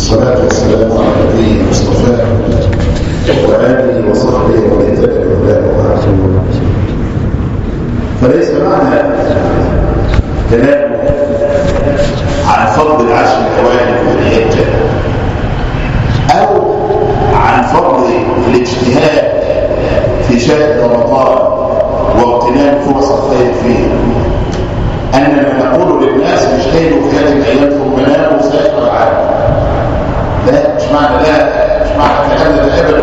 والصلاة والسلام على نبيه المصطفى وآله وصحبه ومن تبع هداه فليس معنى كلام عن فضل العشر الاوائل في الحجه او عن فضل الاجتهاد في شهر رمضان واغتنام فرص الخير فيه اننا نقول للناس اجتهدوا في هذه الايام ثم ناموا سائر العام لا مش معنى لا مش معنى الكلام ده ابدا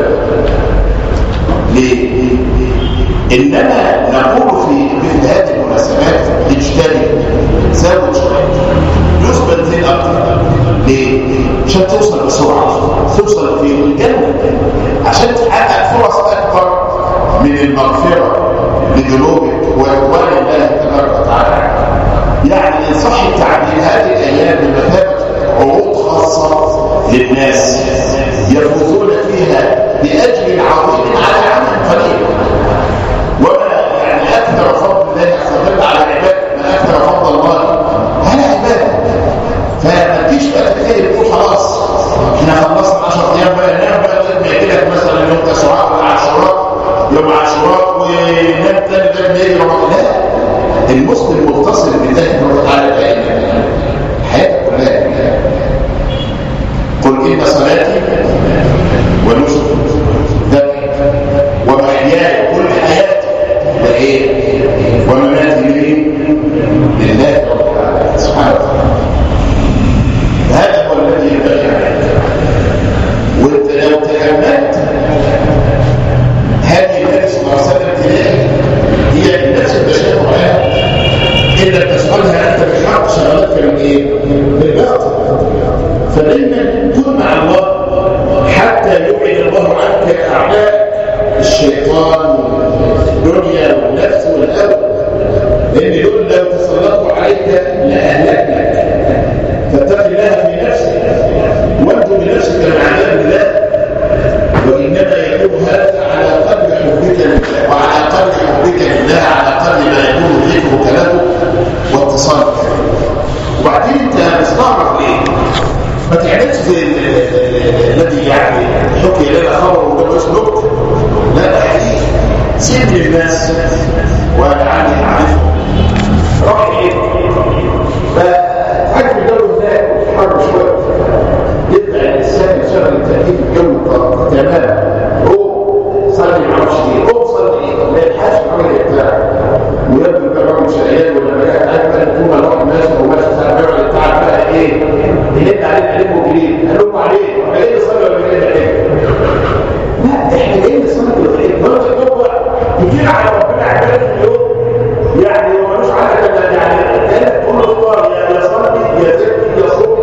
ليه؟ انما نقول في مثل هذه المناسبات اجتهد زود شويه يثبت زين اكتر ليه؟ عشان توصل بسرعه توصل في الجنه عشان تحقق فرص اكبر من المغفره لذنوبك ورضوان الله تبارك وتعالى يعني ان صح التعبير هذه الايام بمثابه عروض خاصه للناس يفوزون فيها باجر عظيم على عمل قليل وما يعني اكثر فضل الله عز وجل على العباد ما اكثر فضل الله على عباده فما تجيش بقى تتخيل تقول خلاص احنا خلصنا 10 ايام بقى ننام بقى لغايه ما يجي لك مثلا يوم تسعاء ولا عاشوراء يوم عاشوراء ونام تاني لغايه ما يجي رمضان لا المسلم متصل بالله سبحانه وتعالى دائما حياته كلها قل ان صلاتي ونسكي ذبحي ومحياي كل حياتي وايه ومماتي ليه لله رب العالمين سبحانه وتعالى هذا هو الذي ينبغي عليه وانت لو تاملت هذه النبي صلى الله عليه وسلم تلاقي هي نفس المشاكل معاها ان لم تشغلها انت بالحق شغلتك بالايه؟ بالباطل فدايما كن مع الله حتى يبعد الله عنك اعداء الشيطان والدنيا والنفس والهوى لان دول لو تسلطوا عليك لاهلكنك فاتق الله في نفسك وانت بنفسك مع عذاب الله وانما يكون هذا على قدر حبك لله وعلى قدر حبك لله على قدر ما يكون ذكرك له واتصالك وبعدين انت مستغرب ليه؟ ما تعملش زي الذي يعني حكي لنا خبر وما مش نكته لا ده حقيقي سيب للناس ولعلي اعرفهم راح ايه؟ فعجب الجو هناك حر شويه يبقى الانسان يشغل التاكيد الجو تمام هو صلي ما اعرفش ايه هو صلي ايه ما يلحقش الراجل بتاعه ويبدو كمان مش عيال ولا بقى عارف بقى طول ما الواحد ماشي هو ماشي ساعه بيقعد بتاع بقى ايه يهد عليه عليه وجريد قال لكم عليه احنا جايين نصلي ولا جايين عليه لا احنا جايين نصلي ولا ايه درجه الجوع كتير على ربنا عباده في اليوم يعني هو ملوش علاقه يعني كانت كل الطار يا يا صلي يا زكي يا صوم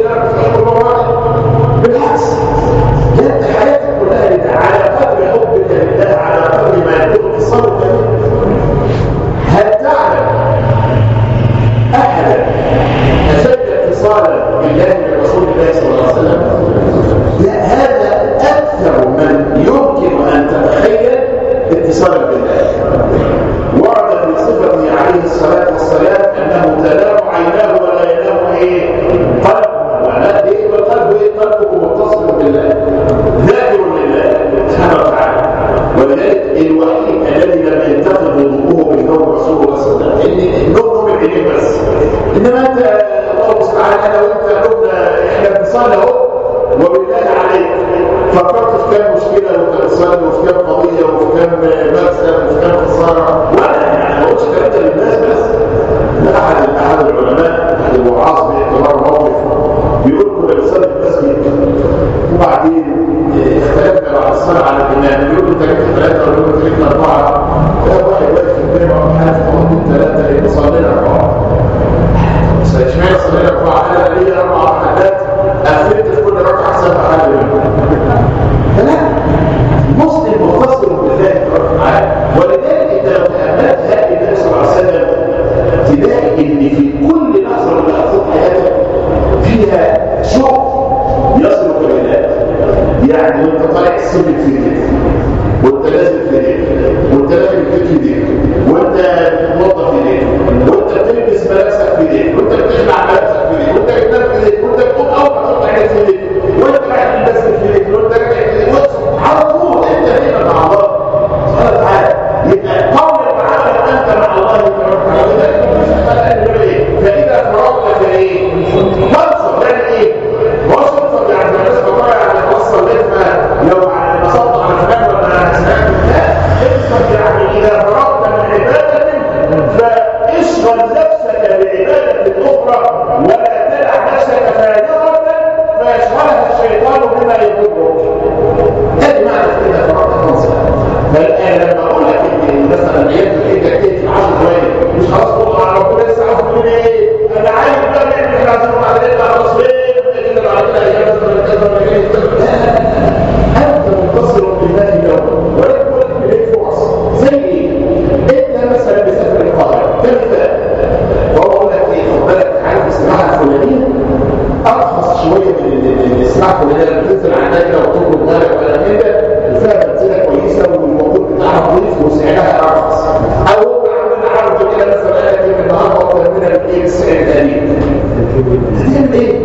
بالعكس لا انت حياتك كلها لله على قدر حبك لله على قدر ما يكون اتصالك به هل تعلم احدا اشد اتصالا بالله من رسول الله صلى الله عليه وسلم لا هذا اكثر من يمكن ان تتخيل اتصالا بالله ورد في صفته عليه الصلاه والسلام انه تنام عيناه ولا ينام ايه قلبه ولا ايه والقلب ايه قلبه متصل بالله ذاكر لله سبحانه وتعالى ولذلك الوحيد الذي لم ينتقد وضوءه بالنوم رسول الله صلى الله عليه وسلم لان النوم نوم العينين بس انما انت الله سبحانه انا وانت قلنا احنا بنصلي اهو وبالله عليك فكرت في كام مشكله وانت بتصلي وفي كام قضيه وفي كام مكسب وفي كام خساره ولا يعني ما قلتش الكلام ده للناس بس ده احد احد العلماء احد الوعاظ باعتبار موقف بيقول كنا بنصلي في المسجد وبعدين اختلفنا بعد الصلاه على الامام بيقول انت جبت ثلاثه ولا انت جبت اربعه لا واحد واقف في الجامع وحالف قوانين ثلاثه لان صلينا اربعه اشمعنى صلينا اربعه انا لي اربع ركعات قفلت في كل ركعه سبع حل لا مسلم متصل بالله تبارك وتعالى ولذلك انت لو تاملت هذه النبي صلى الله عليه وسلم تلاقي ان في كل لحظه من لحظات حياتك فيها شوق يصلك لله يعني وانت طالع السلم في ايديك وانت نازل في ايديك وانت راكب البيت في ايديك وانت بتوظف في ايديك وانت بتلبس ملابسك في ايديك وانت بتخلع ملابسك في ايديك وانت بتنام في ايديك وانت بتقوم اول ما تحط عينك في ايديك وانت يشغلها الشيطان بما يضرك ده معنى كده فرق مصر فالآن لما أقول لك إن مثلا عيادة الحجة تأتي 10 ثواني مش خلاص تقول على ربنا لسه عاوز تقول إيه أنا عايز بقى نعمل إحنا عايزين بعد كده خلاص إيه كده بعد كده هي مثلا كذا كذا أنت منتصر بالله يوم ولا تقول لك بليك فرص زي إيه؟ أنت مثلا مسافر القاهرة كمثال وأقول لك إيه خد بالك عارف السماعة الفلانية أرخص شوية من السماعة الفلانية لما تنزل عندها كده وتطلب مالك ولا من ده وفيها بنزينة كويسة والموجود بتاعها نظيف وسعرها أرخص أو هو عامل عرض كده مثلا قال لك النهارده وفهمنا الايه السعر القليل هتعمل ايه؟